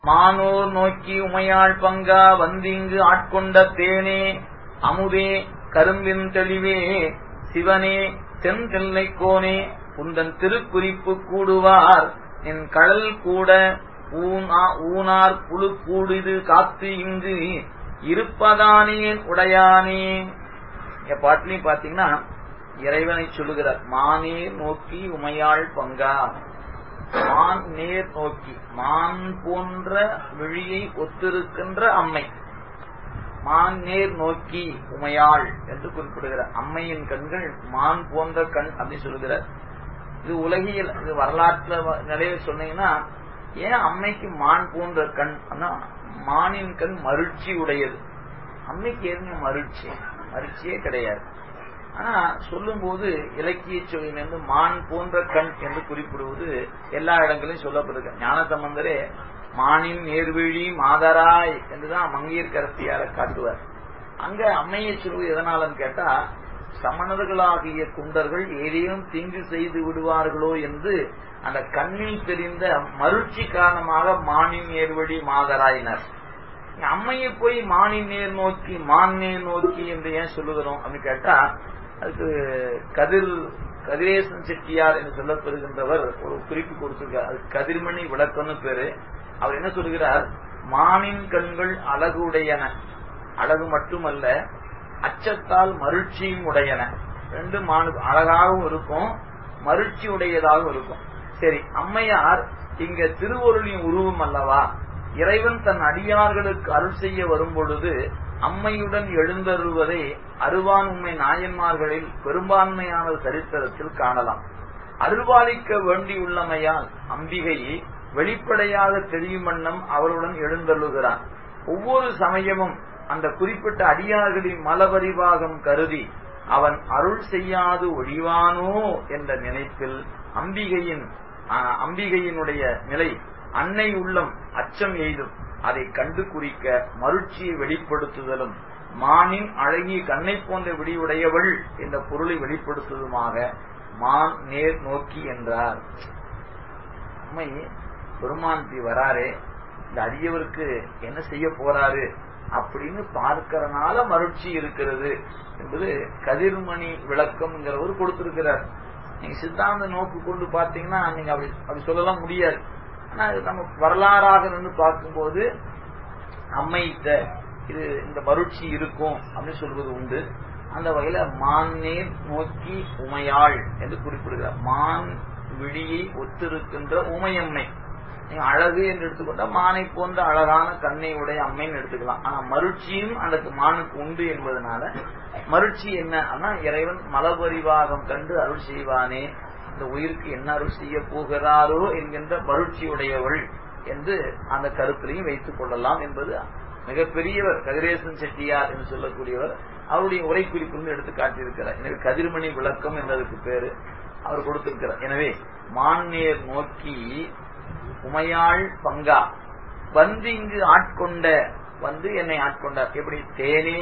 மானோர் நோக்கி உமையாள் பங்கா வந்திங்கு ஆட்கொண்ட தேனே அமுதே கரும்பின் தெளிவே சிவனே தென்தில்லை கோனே உந்தன் திருக்குறிப்பு கூடுவார் என் கடல் கூட ஊனார் புழு கூடுது காத்து இங்கு இருப்பதானேன் உடையானே இங்க பாட்டிலையும் பாத்தீங்கன்னா இறைவனை சொல்லுகிறார் மானே நோக்கி உமையாள் பங்கா மான் நேர் நோக்கி மான் போன்ற விழியை ஒத்திருக்கின்ற அம்மை மான் நேர் நோக்கி உமையாள் என்று குறிப்பிடுகிறார் அம்மையின் கண்கள் மான் போன்ற கண் அப்படின்னு சொல்லுகிறார் இது உலகியல் இது வரலாற்று நிலையில சொன்னீங்கன்னா ஏன் அம்மைக்கு மான் போன்ற கண் மானின் கண் மருட்சி உடையது அம்மைக்கு எதுங்க மருட்சி மருட்சியே கிடையாது ஆனா சொல்லும் போது இலக்கிய சொல்லிலிருந்து மான் போன்ற கண் என்று குறிப்பிடுவது எல்லா இடங்களிலும் சொல்லப்படுது ஞான சம்பந்தரே மானின் நேர்விழி மாதராய் என்றுதான் மங்கையர் கரத்தியார காட்டுவார் அங்க அம்மையை சொல்வது எதனாலன்னு கேட்டா சமணர்களாகிய குண்டர்கள் ஏதேனும் தீங்கு செய்து விடுவார்களோ என்று அந்த கண்ணில் தெரிந்த மருட்சி காரணமாக மானின் நேர்வழி மாதராயினர் அம்மையை போய் மானின் நேர் நோக்கி மான் நேர் நோக்கி என்று ஏன் சொல்லுகிறோம் அப்படின்னு கேட்டா அதுக்கு கதிர் கதிரேசன் செட்டியார் என்று சொல்லப்பெறுகின்றவர் ஒரு குறிப்பு கொடுத்திருக்கார் அது கதிர்மணி விளக்கம்னு பேரு அவர் என்ன சொல்கிறார் மானின் கண்கள் அழகுடையன அழகு மட்டுமல்ல அச்சத்தால் மருட்சியும் உடையன ரெண்டு மானு அழகாகவும் இருக்கும் மருட்சி உடையதாகவும் இருக்கும் சரி அம்மையார் இங்க திருவருளின் உருவம் அல்லவா இறைவன் தன் அடியார்களுக்கு அருள் செய்ய வரும் பொழுது அம்மையுடன் எழுந்தருள்வதை அருவான் உண்மை நாயன்மார்களில் பெரும்பான்மையான சரித்திரத்தில் காணலாம் அருள்பாலிக்க வேண்டியுள்ளமையால் அம்பிகை வெளிப்படையாக தெரியும் வண்ணம் அவருடன் எழுந்தருளுகிறார் ஒவ்வொரு சமயமும் அந்த குறிப்பிட்ட அடியார்களின் மலபரிவாகம் கருதி அவன் அருள் செய்யாது ஒழிவானோ என்ற நினைப்பில் அம்பிகையின் அம்பிகையினுடைய நிலை அன்னை உள்ளம் அச்சம் எய்தும் அதை கண்டு குறிக்க மருட்சியை வெளிப்படுத்துதலும் மானின் அழகிய கண்ணை போன்ற விடியுடையவள் என்ற பொருளை வெளிப்படுத்துவதுமாக மான் நேர் நோக்கி என்றார் அம்மை பெருமான்தி வராரே இந்த அடியவருக்கு என்ன செய்ய போறாரு அப்படின்னு பார்க்கறனால மருட்சி இருக்கிறது என்பது கதிர்மணி விளக்கம்ங்கிறவர் கொடுத்திருக்கிறார் நீங்க சித்தாந்த நோக்கு கொண்டு பார்த்தீங்கன்னா நீங்க அப்படி அப்படி சொல்லலாம் முடியாது ஆனா நம்ம வரலாறாக நின்று பார்க்கும்போது அம்மைத்த இது இந்த மருட்சி இருக்கும் அப்படின்னு சொல்வது உண்டு அந்த வகையில மான் நேர் நோக்கி உமையாள் என்று குறிப்பிடுகிறார் மான் விழியை ஒத்திருக்கின்ற உமையம்மை நீங்க அழகு என்று எடுத்துக்கொண்டா மானை போன்ற அழகான கண்ணை உடைய அம்மைன்னு எடுத்துக்கலாம் ஆனா மருட்சியும் அந்த மானுக்கு உண்டு என்பதனால மருட்சி என்ன இறைவன் மலபரிவாகம் கண்டு அருள் செய்வானே இந்த உயிருக்கு என்ன அருள் செய்ய போகிறாரோ என்கின்ற மருட்சியுடையவள் என்று அந்த கருத்திலையும் வைத்துக் கொள்ளலாம் என்பது மிகப்பெரியவர் கதிரேசன் செட்டியார் என்று சொல்லக்கூடியவர் அவருடைய உரை குறிப்பு எடுத்து காட்டியிருக்கிறார் எனவே கதிர்மணி விளக்கம் என்றதுக்கு பேரு அவர் கொடுத்திருக்கிறார் எனவே மான்னேர் நோக்கி உமையாள் பங்கா வந்து இங்கு ஆட்கொண்ட வந்து என்னை ஆட்கொண்டார் எப்படி தேனே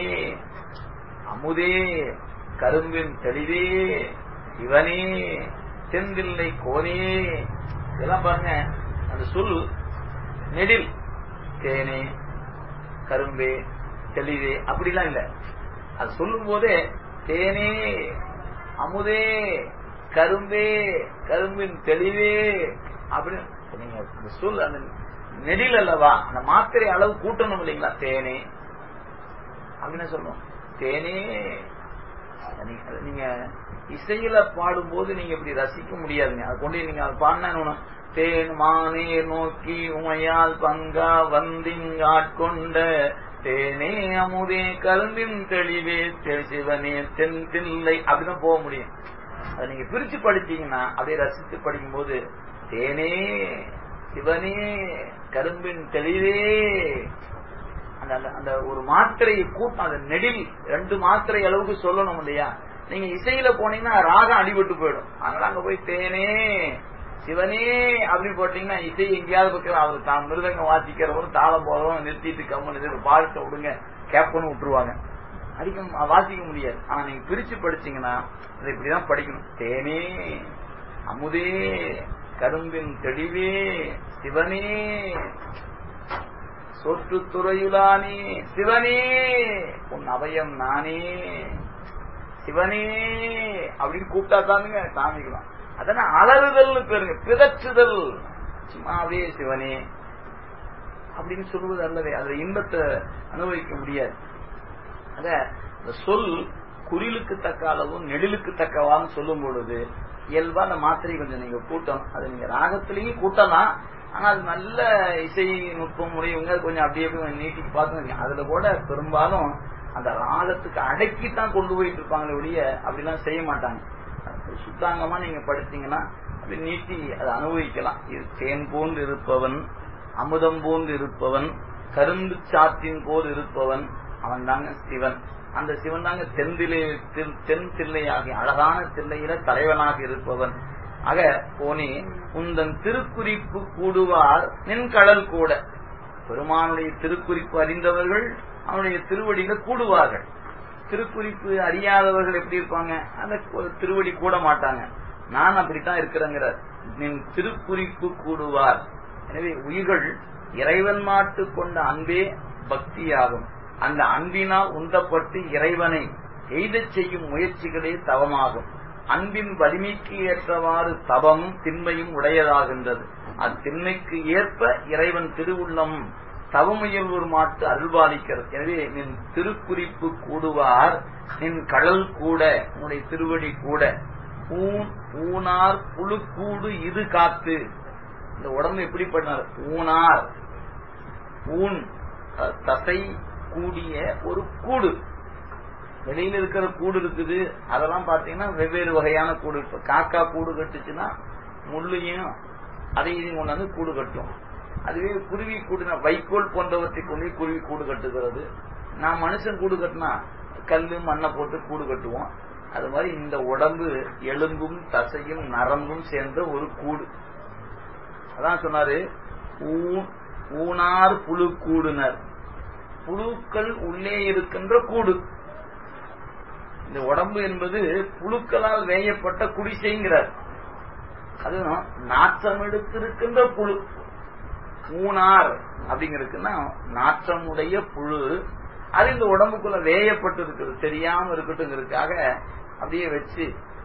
அமுதே கரும்பின் தெளிவே சிவனே தென்தில்லை கோனே இதெல்லாம் பாருங்க அந்த சொல் நெடில் தேனே கரும்பே தெளிவே அப்படிலாம் இல்ல அது சொல்லும் போதே தேனே அமுதே கரும்பே கரும்பின் தெளிவே அப்படின்னு நீங்க சொல் அந்த நெடில் அல்லவா அந்த மாத்திரை அளவு கூட்டணும் இல்லைங்களா தேனே அப்படின்னு சொல்லணும் தேனே நீங்க இசையில பாடும்போது நீங்க இப்படி ரசிக்க முடியாதுங்க அதை கொண்டு நீங்க அதை பாடினா தேன் மானே நோக்கி உமையால் பங்கா வந்திங்காட்கொண்ட தேனே அமுதே கரும்பின் தெளிவே சிவனே தென் தில்லை அப்படிதான் போக முடியும் அதை நீங்க பிரிச்சு படிச்சீங்கன்னா அப்படியே ரசித்து படிக்கும்போது தேனே சிவனே கரும்பின் தெளிவே அந்த அந்த ஒரு மாத்திரையை கூட்டம் அந்த நெடில் ரெண்டு மாத்திரை அளவுக்கு சொல்லணும் இல்லையா நீங்க இசையில போனீங்கன்னா ராகம் அடிபட்டு போயிடும் அதனால அங்க போய் தேனே சிவனே அப்படி போட்டீங்கன்னா இசை எங்கேயாவது பக்கம் அவர் தான் மிருதங்கம் வாசிக்கிறவரும் தாளம் போடுறவரும் நிறுத்திட்டு கம்மன் பாடத்தை விடுங்க கேப்னு விட்டுருவாங்க அடிக்க வாசிக்க முடியாது ஆனா நீங்க பிரிச்சு படிச்சீங்கன்னா அதை இப்படிதான் படிக்கணும் தேனே அமுதே கரும்பின் தெளிவே சிவனே சோற்றுத்துறையுளானே சிவனே உன் அபயம் நானே சிவனே அப்படின்னு கூப்பிட்டா தானுங்க சாமிக்கலாம் அதனால அலறுதல்னு பேருங்க பிதற்றுதல் சும்மாவே சிவனே அப்படின்னு சொல்வது அல்லவே அதுல இன்பத்தை அனுபவிக்க முடியாது அத இந்த சொல் குறிலுக்கு தக்க அளவும் நெடிலுக்கு தக்கவான்னு சொல்லும் பொழுது இயல்பா அந்த மாத்திரை கொஞ்சம் நீங்க கூட்டணும் அது நீங்க ராகத்திலையும் கூட்டலாம் ஆனா அது நல்ல இசை நுட்பம் முறையவங்க அது கொஞ்சம் அப்படியே கொஞ்சம் நீட்டிக்கு பார்த்து அதுல கூட பெரும்பாலும் அந்த ராகத்துக்கு அடக்கித்தான் கொண்டு போயிட்டு இருப்பாங்களே ஒழிய அப்படிலாம் செய்ய மாட்டாங்க சுத்தாங்கமா நீங்க படிச்சீங்கன்னா அப்படி நீட்டி அதை அனுபவிக்கலாம் இது தேன் போன்று இருப்பவன் அமுதம் போன்று இருப்பவன் கரும்பு சாற்றின் போல் இருப்பவன் அவன் தாங்க சிவன் அந்த சிவன் தாங்க தென்திலே தென் தில்லையாகி அழகான தில்லையில தலைவனாக இருப்பவன் ஆக போனே உந்தன் திருக்குறிப்பு கூடுவார் நின் கடல் கூட பெருமானுடைய திருக்குறிப்பு அறிந்தவர்கள் அவனுடைய திருவடியில கூடுவார்கள் திருக்குறிப்பு அறியாதவர்கள் எப்படி இருப்பாங்க அந்த திருவடி கூட மாட்டாங்க நான் அப்படித்தான் இருக்கிறேங்கிறார் நின் திருக்குறிப்பு கூடுவார் எனவே உயிர்கள் இறைவன் மாட்டு கொண்ட அன்பே பக்தியாகும் அந்த அன்பினால் உந்தப்பட்டு இறைவனை எய்தச் செய்யும் முயற்சிகளே தவமாகும் அன்பின் வலிமைக்கு ஏற்றவாறு தவமும் திண்மையும் உடையதாகின்றது அத்திண்மைக்கு ஏற்ப இறைவன் திருவுள்ளம் தவமுயல்வோர் மாட்டு அருள்பாலிக்கிறது எனவே நின் திருக்குறிப்பு கூடுவார் நின் கடல் கூட உன்னுடைய திருவடி கூட ஊன் ஊனார் புழுக்கூடு இது காத்து இந்த உடம்பு எப்படி பண்ணார் ஊனார் ஊன் தசை கூடிய ஒரு கூடு வெளியில இருக்கிற கூடு இருக்குது அதெல்லாம் பாத்தீங்கன்னா வெவ்வேறு வகையான கூடு இப்ப காக்கா கூடு கட்டுச்சுன்னா முள்ளையும் அதையும் கொண்டாந்து கூடு கட்டும் அதுவே குருவி கூடுனா வைக்கோல் போன்றவற்றை கொண்டு குருவி கூடு கட்டுகிறது நான் மனுஷன் கூடு கட்டினா கல்லு மண்ணை போட்டு கூடு கட்டுவோம் அது மாதிரி இந்த உடம்பு எலும்பும் தசையும் நரம்பும் சேர்ந்த ஒரு கூடு அதான் சொன்னாரு ஊனார் புழு கூடுனர் புழுக்கள் உள்ளே இருக்கின்ற கூடு இந்த உடம்பு என்பது புழுக்களால் வேயப்பட்ட குடிசைங்கிறார் அதுவும் நாற்றம் எடுத்திருக்கின்ற புழு ஊனார் அப்படிங்கிறதுக்குன்னா நாற்றமுடைய புழு அது இந்த உடம்புக்குள்ள வேயப்பட்டு இருக்குது தெரியாம இருக்கட்டுங்கிறதுக்காக அப்படியே வச்சு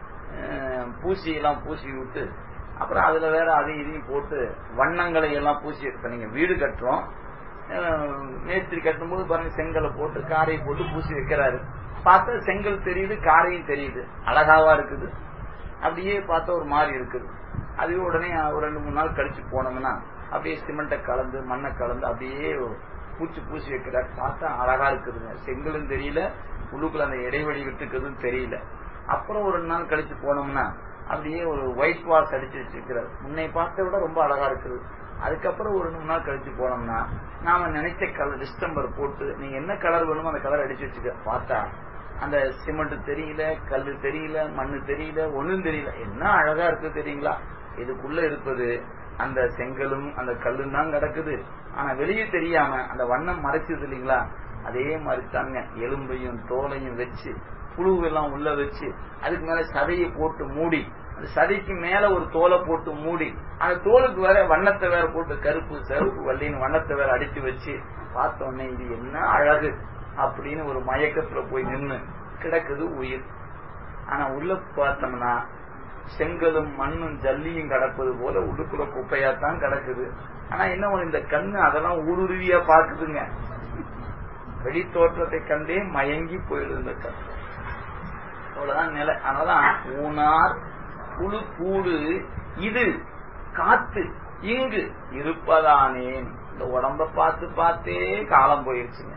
பூசி எல்லாம் பூசி விட்டு அப்புறம் அதுல வேற அதையும் இதையும் போட்டு வண்ணங்களை எல்லாம் பூசி இப்ப நீங்க வீடு கட்டுறோம் மேஸ்திரி கட்டும் போது பாருங்க செங்கலை போட்டு காரையை போட்டு பூசி வைக்கிறாரு பார்த்தா செங்கல் தெரியுது காரையும் தெரியுது அழகாவா இருக்குது அப்படியே பார்த்தா ஒரு மாதிரி இருக்குது அதுவே உடனே ஒரு ரெண்டு மூணு நாள் கழிச்சு போனோம்னா அப்படியே சிமெண்ட்டை கலந்து மண்ணை கலந்து அப்படியே பூச்சி பூசி வைக்கிறார் பார்த்தா அழகா இருக்குதுங்க செங்கலும் தெரியல உள்ளுக்குள்ள அந்த இடைவெளி விட்டுக்குதுன்னு தெரியல அப்புறம் ஒரு நாள் கழிச்சு போனோம்னா அப்படியே ஒரு ஒயிட் வாஷ் அடிச்சு வச்சிருக்கிறார் முன்னை பார்த்த விட ரொம்ப அழகா இருக்குது அதுக்கப்புறம் ஒரு ரெண்டு நாள் கழிச்சு போனோம்னா நாம நினைச்ச கலர் டிஸ்டம்பர் போட்டு நீங்க என்ன கலர் வேணுமோ அந்த கலர் அடிச்சு வச்சுக்க பார்த்தா அந்த சிமெண்ட் தெரியல கல்லு தெரியல மண்ணு தெரியல ஒண்ணும் தெரியல என்ன அழகா இருக்கு தெரியுங்களா இதுக்குள்ள இருப்பது அந்த செங்கலும் அந்த கல்லும் தான் கிடக்குது ஆனா வெளியே தெரியாம அந்த வண்ணம் மறைச்சது இல்லைங்களா அதே மாதிரி தாங்க எலும்பையும் தோலையும் வச்சு புழுவெல்லாம் உள்ள வச்சு அதுக்கு மேல சதையை போட்டு மூடி அந்த சதைக்கு மேல ஒரு தோலை போட்டு மூடி அந்த தோலுக்கு வேற வண்ணத்தை வேற போட்டு கருப்பு செருப்பு வள்ளின்னு வண்ணத்தை வேற அடிச்சு வச்சு பார்த்த உடனே இது என்ன அழகு அப்படின்னு ஒரு மயக்கத்துல போய் நின்னு கிடக்குது உயிர் ஆனா உள்ள பார்த்தோம்னா செங்கலும் மண்ணும் ஜல்லியும் கிடப்பது போல உள்ளுக்குள்ள குப்பையா தான் கிடக்குது ஆனா என்ன ஒண்ணு இந்த கண்ணு அதெல்லாம் ஊடுருவியா பாக்குதுங்க வெளி தோற்றத்தை கண்டே மயங்கி போயிடுது இந்த கண் அவ்வளவுதான் நிலை அதனாலதான் ஊனார் புழு கூடு இது காத்து இங்கு இருப்பதானேன் இந்த உடம்ப பார்த்து பார்த்தே காலம் போயிருச்சுங்க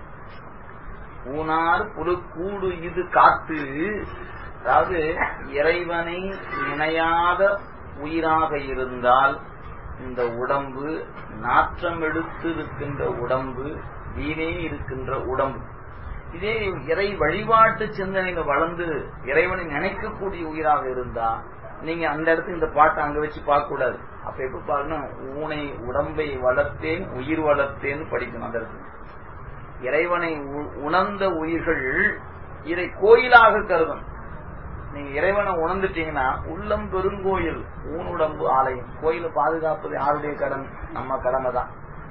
ஊனார் புழு கூடு இது காத்து அதாவது இறைவனை நினையாத உயிராக இருந்தால் இந்த உடம்பு நாற்றம் எடுத்து இருக்கின்ற உடம்பு வீணே இருக்கின்ற உடம்பு இதே இறை வழிபாட்டு சிந்தனையில வளர்ந்து இறைவனை நினைக்கக்கூடிய உயிராக இருந்தா நீங்க அந்த இடத்துல இந்த பாட்டை அங்க வச்சு பார்க்க கூடாது அப்ப எப்ப பாருன்னா ஊனை உடம்பை வளர்த்தேன் உயிர் வளர்த்தேன்னு படிக்கணும் அந்த இடத்துல இறைவனை உணர்ந்த உயிர்கள் இதை கோயிலாக கருதும் நீங்க இறைவனை உணர்ந்துட்டீங்கன்னா உள்ளம் பெருங்கோயில் ஊனுடம்பு ஆலயம் கோயிலை பாதுகாப்பது யாருடைய கடன் நம்ம கடமை தான்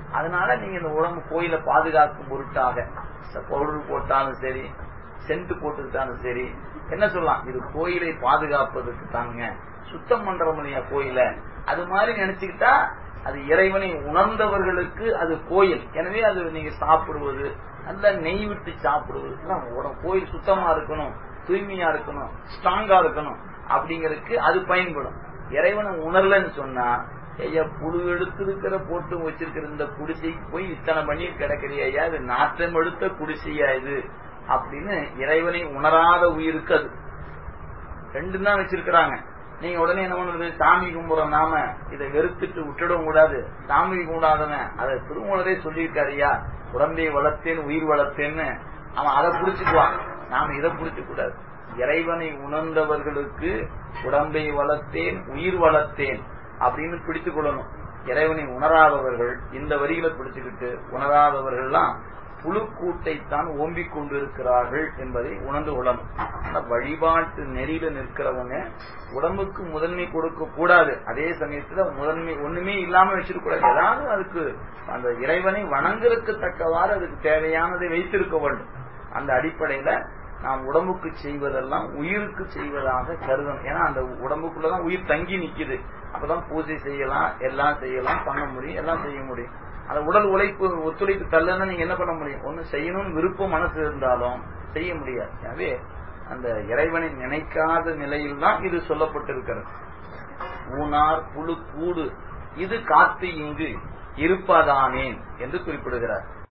அதனால நீங்க இந்த உடம்பு கோயில பாதுகாக்கும் பொருட்டாக பவுடர் போட்டாலும் சரி சென்ட் போட்டுக்கிட்டாலும் சரி என்ன சொல்லலாம் இது கோயிலை பாதுகாப்பதற்கு தாங்க சுத்தம் பண்றோம் இல்லையா கோயில அது மாதிரி நினைச்சுக்கிட்டா அது இறைவனை உணர்ந்தவர்களுக்கு அது கோயில் எனவே அது நீங்க சாப்பிடுவது நல்ல நெய் விட்டு சாப்பிடுவது எல்லாம் உடம்பு கோயில் சுத்தமா இருக்கணும் தூய்மையா இருக்கணும் ஸ்ட்ராங்கா இருக்கணும் அப்படிங்கறதுக்கு அது பயன்படும் இறைவனை உணரலன்னு சொன்னா ஐயா புழு எடுத்திருக்கிற போட்டு வச்சிருக்கிற இந்த குடிசைக்கு போய் இத்தனை பண்ணி கிடக்கிறியா இது நாற்றம் எடுத்த குடிசையா இது அப்படின்னு இறைவனை உணராத உயிருக்கு அது ரெண்டு தான் வச்சிருக்கிறாங்க நீங்க உடனே என்ன பண்றது சாமி கும்பிடுறோம் நாம இதை வெறுத்துட்டு விட்டுடவும் கூடாது சாமி கும்பிடாதவன் அதை திருமூலரே சொல்லியிருக்காருயா உடம்பை வளர்த்தேன் உயிர் வளர்த்தேன்னு அவன் அதை புடிச்சுக்குவான் நாம இதை புடிச்சு கூடாது இறைவனை உணர்ந்தவர்களுக்கு உடம்பை வளர்த்தேன் உயிர் வளர்த்தேன் அப்படின்னு பிடித்துக் கொள்ளணும் இறைவனை உணராதவர்கள் இந்த வரிகளை பிடிச்சுக்கிட்டு உணராதவர்கள்லாம் புழுக்கூட்டைத்தான் ஓம்பிக் கொண்டிருக்கிறார்கள் என்பதை உணர்ந்து கொள்ளணும் ஆனா வழிபாட்டு நெறியில நிற்கிறவங்க உடம்புக்கு முதன்மை கொடுக்க கூடாது அதே சமயத்துல முதன்மை ஒண்ணுமே இல்லாம வச்சிருக்க கூடாது ஏதாவது அதுக்கு அந்த இறைவனை வணங்குறதுக்கு தக்கவாறு அதுக்கு தேவையானதை வைத்திருக்க வேண்டும் அந்த அடிப்படையில நாம் உடம்புக்கு செய்வதெல்லாம் உயிருக்கு செய்வதாக கருதணும் ஏன்னா அந்த உடம்புக்குள்ளதான் உயிர் தங்கி நிக்குது அப்பதான் பூஜை செய்யலாம் எல்லாம் செய்யலாம் பண்ண முடியும் எல்லாம் செய்ய முடியும் அந்த உடல் உழைப்பு ஒத்துழைப்பு தள்ளனா நீங்க என்ன பண்ண முடியும் ஒண்ணு செய்யணும்னு விருப்பம் மனசு இருந்தாலும் செய்ய முடியாது எனவே அந்த இறைவனை நினைக்காத நிலையில் தான் இது சொல்லப்பட்டிருக்கிறது ஊனார் புழு கூடு இது காத்து இங்கு இருப்பதானேன் என்று குறிப்பிடுகிறார்